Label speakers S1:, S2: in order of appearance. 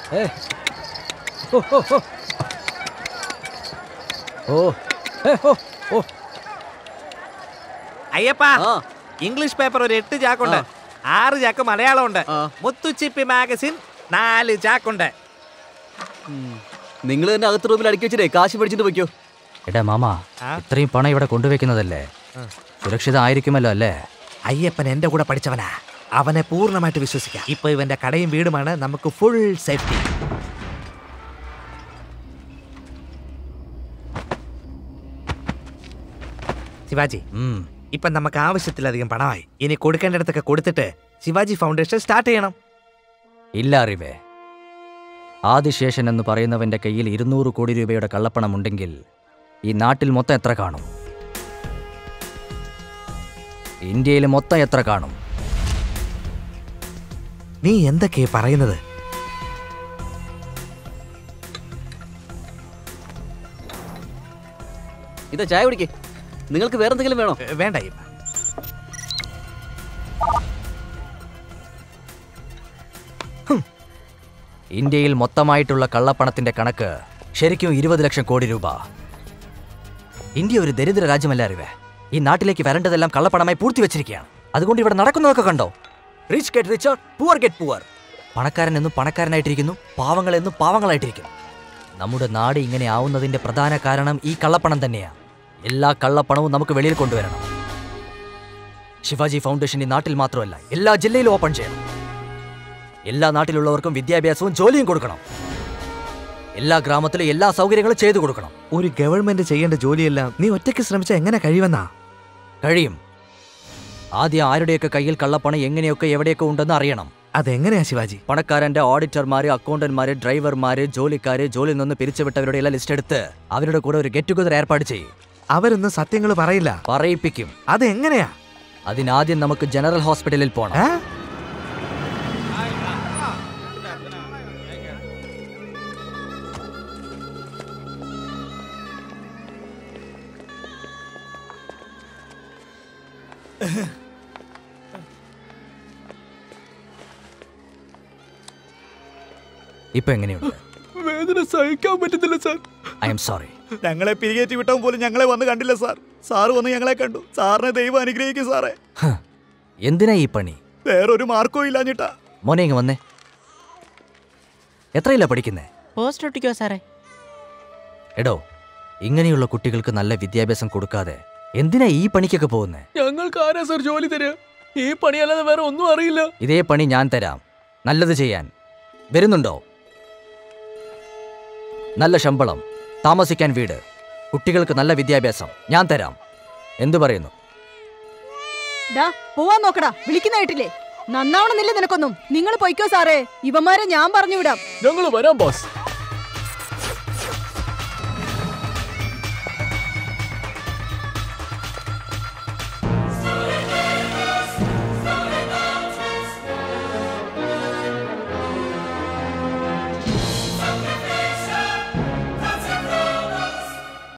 S1: ഏ. ഓ, ഓ, ഓ. ഓ ഏ, ഓ, ഓ.
S2: അയ്യപ്പ ഇംഗ്ലീഷ് പേപ്പർ ഒരു എട്ട് ചാക്കുണ്ട് ആറ് ചാക്ക് മലയാളം ഉണ്ട് മുത്തുച്ചിപ്പി മാഗസിൻ നാല് ചാക്കുണ്ട്
S3: നിങ്ങൾ തന്നെ അകത്ത് റൂമിൽ അടുക്കി വെച്ചിട്ടേ കാശ് പഠിച്ചിട്ട് വയ്ക്കോ
S1: എടാ മാമ ഇത്രയും പണം ഇവിടെ കൊണ്ടുവെക്കുന്നതല്ലേ സുരക്ഷിതമായിരിക്കുമല്ലോ അല്ലേ
S2: അയ്യപ്പൻ എന്റെ കൂടെ പഠിച്ചവനാ അവനെ പൂർണ്ണമായിട്ട് വിശ്വസിക്കാം ഇപ്പൊ ഇവന്റെ കടയും വീടുമാണ് നമുക്ക് ഫുൾ സേഫ്റ്റി ശിവാജി
S1: ഉം.
S2: ഇപ്പൊ നമുക്ക് ആവശ്യത്തിലധികം പണമായി ഇനി കൊടുക്കേണ്ടിടത്തൊക്കെ കൊടുത്തിട്ട് ശിവാജി ഫൗണ്ടേഷൻ സ്റ്റാർട്ട് ചെയ്യണം
S1: ഇല്ല അറിവേ ആദിശേഷൻ എന്ന് പറയുന്നവന്റെ കയ്യിൽ ഇരുന്നൂറ് കോടി രൂപയുടെ കള്ളപ്പണം ഉണ്ടെങ്കിൽ ഈ നാട്ടിൽ മൊത്തം എത്ര കാണും ഇന്ത്യയിൽ മൊത്തം എത്ര കാണും
S2: നീ എന്തൊക്കെയാ പറയുന്നത്
S3: ഇതാ ചായ കുടിക്കേ നിങ്ങൾക്ക് വേറെ എന്തെങ്കിലും വേണോ
S2: ഏ, വേണ്ട അയ്യപ്പ
S1: ഇന്ത്യയിൽ മൊത്തമായിട്ടുള്ള കള്ളപ്പണത്തിന്റെ കണക്ക് ശരിക്കും ഇരുപത് ലക്ഷം കോടി രൂപ ഇന്ത്യ ഒരു ദരിദ്ര രാജ്യമല്ല അറിവേ ഈ നാട്ടിലേക്ക് വരേണ്ടതെല്ലാം കള്ളപ്പണമായി പൂർത്തി വെച്ചിരിക്കുകയാണ് അതുകൊണ്ട് ഇവിടെ നടക്കുന്നതൊക്കെ കണ്ടോ rich get richer poor get poor പണക്കാരൻ എന്നും പണക്കാരനായിട്ടിരിക്കുന്നു പാവങ്ങൾ എന്നും പാവങ്ങളായിട്ടിരിക്കുന്നു നമ്മുടെ നാട് ഇങ്ങനെ ആവുന്നതിന്റെ പ്രധാന കാരണം ഈ കള്ളപ്പണം തന്നെയാണ് എല്ലാ കള്ളപ്പണവും നമുക്ക് വെളിയിൽ കൊണ്ടുവരണം ശിവാജി ഫൗണ്ടേഷൻ ഈ നാട്ടിൽ മാത്രമല്ല എല്ലാ ജില്ലയിലും ഓപ്പൺ ചെയ്യണം എല്ലാ നാട്ടിലുള്ളവർക്കും വിദ്യാഭ്യാസവും ജോലിയും കൊടുക്കണം എല്ലാ ഗ്രാമത്തിലും എല്ലാ സൗകര്യങ്ങളും ചെയ്തു കൊടുക്കണം
S2: ഒരു ഗവൺമെന്റ് ചെയ്യേണ്ട ജോലിയെല്ലാം നീ ഒറ്റയ്ക്ക് ശ്രമിച്ചാൽ എങ്ങനെ കഴിയുമെന്നാ
S1: കഴിയും ആദ്യം ആരുടെയൊക്കെ കയ്യിൽ കള്ളപ്പണം എങ്ങനെയൊക്കെ എവിടെയൊക്കെ ഉണ്ടെന്ന് അറിയണം
S2: അതെങ്ങനെയാ ശിവാജി
S1: പണക്കാരന്റെ ഓഡിറ്റർമാര് അക്കൗണ്ടന്മാര് ഡ്രൈവർമാര് ജോലിക്കാര് ജോലിയിൽ നിന്ന് പിരിച്ചുവിട്ടവരുടെ എല്ലാം ലിസ്റ്റ് എടുത്ത് അവരുടെ കൂടെ ഒരു ഗെറ്റ് ടുഗദർ ഏർപ്പാട് ചെയ്യും
S2: അവരൊന്നും സത്യങ്ങൾ പറയില്ല
S1: പറയിപ്പിക്കും
S2: അതെങ്ങനെയാ
S1: അതിനാദ്യം നമുക്ക് ജനറൽ ഹോസ്പിറ്റലിൽ പോകണം
S2: ഏ?
S1: ഇപ്പൊ എങ്ങനെയുണ്ട്
S4: വേദന സഹിക്കാൻ പറ്റുന്നില്ല സാർ
S1: ഐ എം സോറി
S4: ഞങ്ങളെ പിരികേറ്റി വിട്ടവൻ പോലും ഞങ്ങളെ വന്ന് കണ്ടില്ല സാർ സാറ് വന്ന് ഞങ്ങളെ കണ്ടു സാറിനെ ദൈവം അനുഗ്രഹിക്കും സാറേ
S1: എന്തിനാ ഈ പണി
S4: വേറൊരു മാർക്കോ ഇല്ലാഞ്ഞിട്ടാ
S1: മോനെ ഇങ്ങ് വന്നേ എത്രയില്ല പഠിക്കുന്നേ
S5: പോസ്റ്റ് ഒട്ടിക്കോ സാറേ
S1: എടോ ഇങ്ങനെയുള്ള കുട്ടികൾക്ക് നല്ല വിദ്യാഭ്യാസം കൊടുക്കാതെ എന്തിനാ ഈ പണിക്കൊക്കെ പോകുന്നേ
S4: ഞങ്ങൾക്ക് ആരാ സാർ ജോലി തരിക ഈ പണിയല്ലാതെ വേറെ ഒന്നും അറിയില്ല
S1: ഇതേ പണി ഞാൻ തരാം നല്ലത് ചെയ്യാൻ വരുന്നുണ്ടോ നല്ല ശമ്പളം താമസിക്കാൻ വീട് കുട്ടികൾക്ക് നല്ല വിദ്യാഭ്യാസം ഞാൻ തരാം എന്തു പറയുന്നു
S6: ഡാ പോവാൻ നോക്കടാ വിളിക്കുന്ന കേട്ടില്ലേ നന്നാവണമെന്നില്ല നിനക്കൊന്നും നിങ്ങൾ പൊയ്ക്കോ സാറേ ഇവന്മാരെ ഞാൻ പറഞ്ഞു വിടാം
S4: ഞങ്ങൾ വരാം ബോസ്